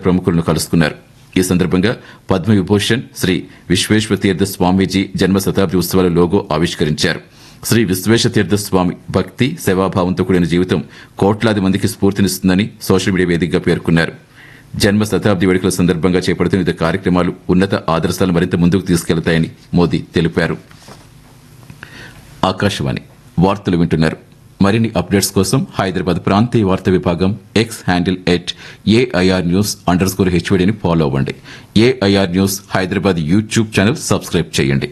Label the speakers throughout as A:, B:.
A: ప్రముఖులను కలుసుకున్నారు ఈ సందర్భంగా పద్మవిభూషణ్ శ్రీ విశ్వేశ్వతీర్థ స్వామీజీ జన్మ శతాబ్ది ఉత్సవాల లోగో ఆవిష్కరించారు శ్రీ విశ్వేశతీర్థ స్వామి భక్తి సేవాభావంతో కూడిన జీవితం కోట్లాది మందికి స్ఫూర్తినిస్తుందని సోషల్ మీడియా వేదికగా పేర్కొన్నారు జన్మ శతాబ్ది వేడుకల సందర్భంగా చేపడుతున్న వివిధ కార్యక్రమాలు ఉన్నత ఆదర్శాలు మరింత ముందుకు తీసుకెళ్తాయని మోదీ తెలిపారు ఆకాశవాణి వార్తలు వింటున్నారు మరిన్ని అప్డేట్స్ కోసం హైదరాబాద్ ప్రాంతీయ వార్తా విభాగం X handle at AIR news under score హెచ్వీడీని ఫాలో అవ్వండి AIR news Hyderabad YouTube channel subscribe చేయండి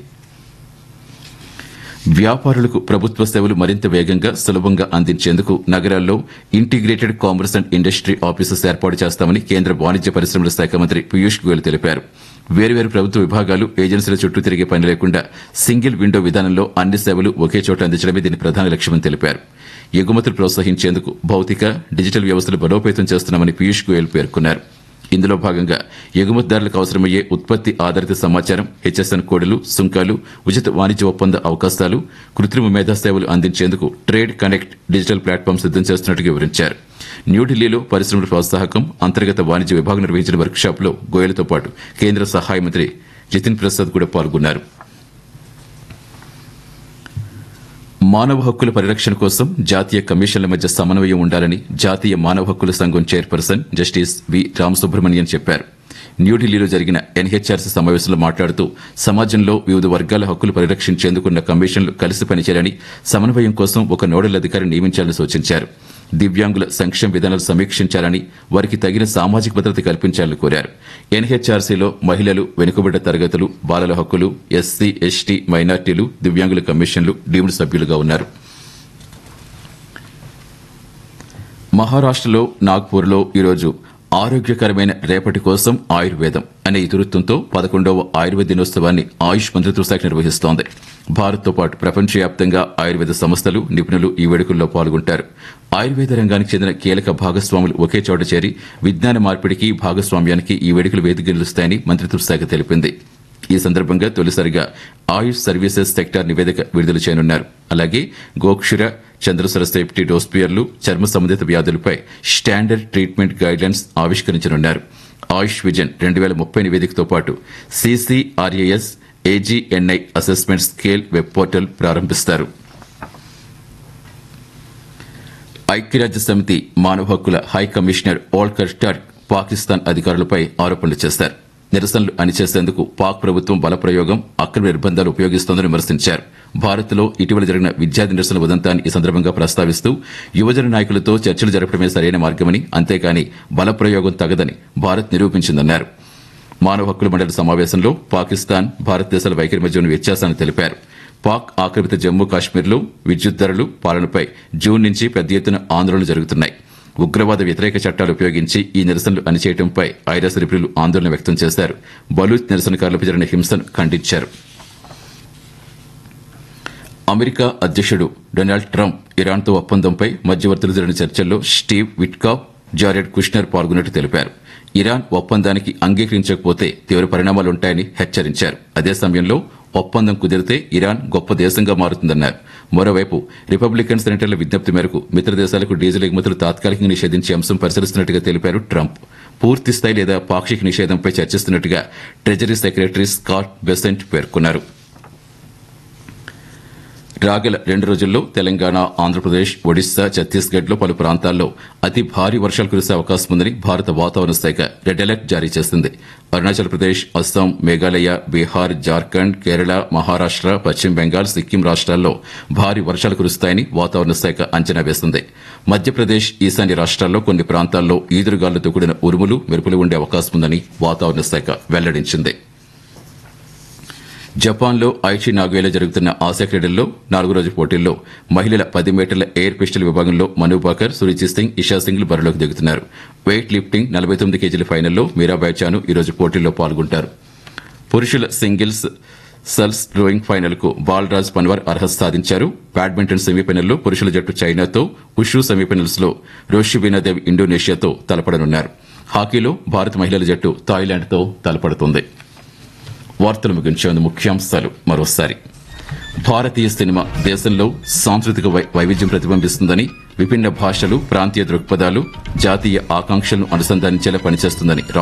A: వ్యాపారులకు ప్రభుత్వ సేవలు మరింత వేగంగా సులభంగా అందించేందుకు నగరాల్లో integrated commerce and industry offices ఏర్పాటు చేస్తామని కేంద్ర వాణిజ్య పరిశ్రమల శాఖ మంత్రి పీయూష్ గోయల్ తెలిపారు వేర్వేరు ప్రభుత్వ విభాగాలు ఏజెన్సీల చుట్టూ తిరిగే పని లేకుండా సింగిల్ విండో విధానంలో అన్ని సేవలు ఒకే చోట అందించడమే దీని ప్రధాన లక్ష్యమని తెలిపారు ఎగుమతులు ప్రోత్సహించేందుకు భౌతిక డిజిటల్ వ్యవస్థలు బలోపేతం చేస్తున్నామని పీయూష్ గోయల్ పేర్కొన్నారు ఇందులో భాగంగా ఎగుమతిదారులకు అవసరమయ్యే ఉత్పత్తి ఆధారిత సమాచారం హెచ్ఎస్ఎన్ కోడ్లు సుంకాలు ఉచిత వాణిజ్య ఒప్పంద అవకాశాలు కృత్రిమ మేధా సేవలు అందించేందుకు ట్రేడ్ కనెక్ట్ డిజిటల్ ప్లాట్ఫామ్ సిద్దం చేస్తున్నట్టు వివరించారు న్యూఢిల్లీలో పరిశ్రమల ప్రోత్సాహకం అంతర్గత వాణిజ్య విభాగం నిర్వహించిన వర్క్షాప్లో గోయలతో పాటు కేంద్ర సహాయ మంత్రి జితిన్ ప్రసాద్ కూడా పాల్గొన్నారు మానవ హక్కుల పరిరక్షణ కోసం జాతీయ కమిషన్ల మధ్య సమన్వయం ఉండాలని జాతీయ మానవ హక్కుల సంఘం చైర్పర్సన్ జస్టిస్ వి రామసుబ్రహ్మణ్యన్ చెప్పారు న్యూఢిల్లీలో జరిగిన ఎన్హెచ్ఆర్సీ సమావేశంలో మాట్లాడుతూ సమాజంలో వివిధ వర్గాల హక్కులు పరిరక్షించేందుకున్న కమిషన్లు కలిసి పనిచేయాలని సమన్వయం కోసం ఒక నోడల్ అధికారిని నియమించాలని సూచించారు దివ్యాంగుల సంక్షేమ విధానాలు సమీక్షించాలని వారికి తగిన సామాజిక భద్రత కల్పించాలని కోరారు ఎన్హెచ్ఆర్సీలో మహిళలు వెనుకబడ్డ తరగతులు బాలల హక్కులు ఎస్సీ ఎస్టీ మైనార్టీలు దివ్యాంగుల కమిషన్లు డీమ్డ్ సభ్యులుగా ఉన్నారు మహారాష్టలో నాగ్పూర్లో ఈరోజు ఆరోగ్యకరమైన రేపటి కోసం ఆయుర్వేదం అనే ఇతివృత్తంతో పదకొండవ ఆయుర్వేద దినోత్సవాన్ని ఆయుష్ మంత్రిత్వ శాఖ నిర్వహిస్తోంది భారత్తో పాటు ప్రపంచవ్యాప్తంగా ఆయుర్వేద సంస్థలు నిపుణులు ఈ వేడుకల్లో పాల్గొంటారు ఆయుర్వేద రంగానికి చెందిన కీలక భాగస్వాములు ఒకే చోట చేరి విజ్ఞాన మార్పిడికి భాగస్వామ్యానికి ఈ వేడుకలు వేదిక నిలుస్తాయని మంత్రిత్వ శాఖ తెలిపింది ఈ సందర్భంగా తొలిసారిగా ఆయుష్ సర్వీసెస్ సెక్టార్ నివేదిక విడుదల చేయనున్నారు అలాగే గోక్షుర చంద్రసర సేఫ్టీ డోస్పియర్లు చర్మ సంబంధిత వ్యాధులపై స్టాండర్డ్ ట్రీట్మెంట్ గైడ్లైన్స్ ఆవిష్కరించనున్నారు ఆయుష్ విజన్ రెండు వేల ముప్పై నివేదికతో పాటు CCRAS AGNI assessment scale web portal ప్రారంభిస్తారు ఐక్యరాజ్య సమితి మానవ హక్కుల high commissioner Volker Turk Pakistan అధికారులపై ఆరోపణలు చేశారు నిరసనలు అణిచేసేందుకు పాక్ ప్రభుత్వం బలప్రయోగం అక్రమ నిర్బంధాలు ఉపయోగిస్తోందని విమర్శించారు భారత్లో ఇటీవల జరిగిన విద్యార్థి నిరసన ఉదంతాన్ని ఈ సందర్భంగా ప్రస్తావిస్తూ యువజన నాయకులతో చర్చలు జరపడమే సరైన మార్గమని అంతేకాని బలప్రయోగం తగదని భారత్ నిరూపించిందన్నారు మానవ హక్కుల మండలి సమావేశంలో పాకిస్తాన్ భారతదేశాల వైఖరి మధ్య ఉన్న వ్యత్యాసాన్ని తెలిపారు పాక్ ఆక్రమిత జమ్మూ కాశ్మీర్లో విద్యుత్ ధరలు పాలనపై జూన్ నుంచి పెద్ద ఎత్తున ఆందోళనలు జరుగుతున్నాయి ఉగ్రవాద వ్యతిరేక చట్టాలు ఉపయోగించి ఈ నిరసనలు అణిచేయడంపై ఐరాస నిపుణులు ఆందోళన వ్యక్తం చేశారు బలూచ్ నిరసనకారులపై జరిగిన హింసను ఖండించారు అమెరికా అధ్యక్షుడు డొనాల్డ్ ట్రంప్ ఇరాన్తో ఒప్పందంపై మధ్యవర్తులు జరిగిన చర్చల్లో స్టీవ్ విట్కాప్ జారెడ్ కుష్నర్ పాల్గొన్నట్టు తెలిపారు ఇరాన్ ఒప్పందానికి అంగీకరించకపోతే తీవ్ర పరిణామాలుంటాయని హెచ్చరించారు అదే సమయంలో ఒప్పందం కుదిరితే ఇరాన్ గొప్ప దేశంగా మారుతుందన్నారు మరోవైపు రిపబ్లికన్ సెనేటర్ల విజ్ఞప్తి మేరకు మిత్ర దేశాలకు డీజిల్ ఎగుమతులు తాత్కాలికంగా నిషేధించే అంశం పరిశీలిస్తున్నట్టుగా తెలిపారు ట్రంప్ పూర్తి స్థాయి లేదా పాక్షిక నిషేధంపై చర్చిస్తున్నట్టుగా ట్రెజరీ సెక్రటరీ స్కాట్ బెసెంట్ పేర్కొన్నారు రాగల రెండు రోజుల్లో తెలంగాణ ఆంధ్రప్రదేశ్ ఒడిశా ఛత్తీస్గఢ్ లో పలు ప్రాంతాల్లో అతి భారీ వర్షాలు కురిసే అవకాశం ఉందని భారత వాతావరణ శాఖ రెడ్ అలర్ట్ జారీ చేసింది అరుణాచల్ ప్రదేశ్ అస్సాం మేఘాలయ బీహార్ జార్ఖండ్ కేరళ మహారాష్ట పశ్చిమ బెంగాల్ సిక్కిం రాష్ట్రాల్లో భారీ వర్షాలు కురుస్తాయని వాతావరణ శాఖ అంచనా వేసింది మధ్యప్రదేశ్ ఈశాన్య రాష్ట్రాల్లో కొన్ని ప్రాంతాల్లో ఈదురుగాలులతో కూడిన ఉరుములు మెరుపులు ఉండే అవకాశం ఉందని వాతావరణ శాఖ వెల్లడించింది జపాన్లో ఐచి నాగోయలో జరుగుతున్న ఆసియా క్రీడల్లో నాలుగో రోజు పోటీల్లో మహిళల పది మీటర్ల ఎయిర్ పిస్టల్ విభాగంలో మను బాకర్ సురుచిత్ సింగ్ ఇషా సింగ్లు బరిలోకి దిగుతున్నారు వెయిట్ లిఫ్టింగ్ నలభై తొమ్మిది కేజీల ఫైనల్లో మీరాబాయ్ చాను ఈరోజు పోటీల్లో పాల్గొంటారు పురుషుల సింగిల్స్ సల్స్ రోయింగ్ ఫైనల్ కు బాలరాజ్ పన్వార్ అర్హత సాధించారు బ్యాడ్మింటన్ సెమీఫైనల్లో పురుషుల జట్టు చైనాతో ఉషు సెమీఫైనల్స్ లో రోషిబీనాదేవ్ ఇండోనేషియాతో తలపడనున్నారు హాకీలో భారత మహిళల జట్టు థాయిలాండ్తో తలపడుతుంది వార్తలు ముగించేందు ముఖ్యాంశాలు మరోసారి భారతీయ సినిమా దేశంలో సాంస్కృతిక వై- వైవిధ్యం ప్రతిబింబిస్తుందని విభిన్న భాషలు ప్రాంతీయ దృక్పథాలు జాతీయ ఆకాంక్షలను అనుసంధానించేలా పనిచేస్తుందని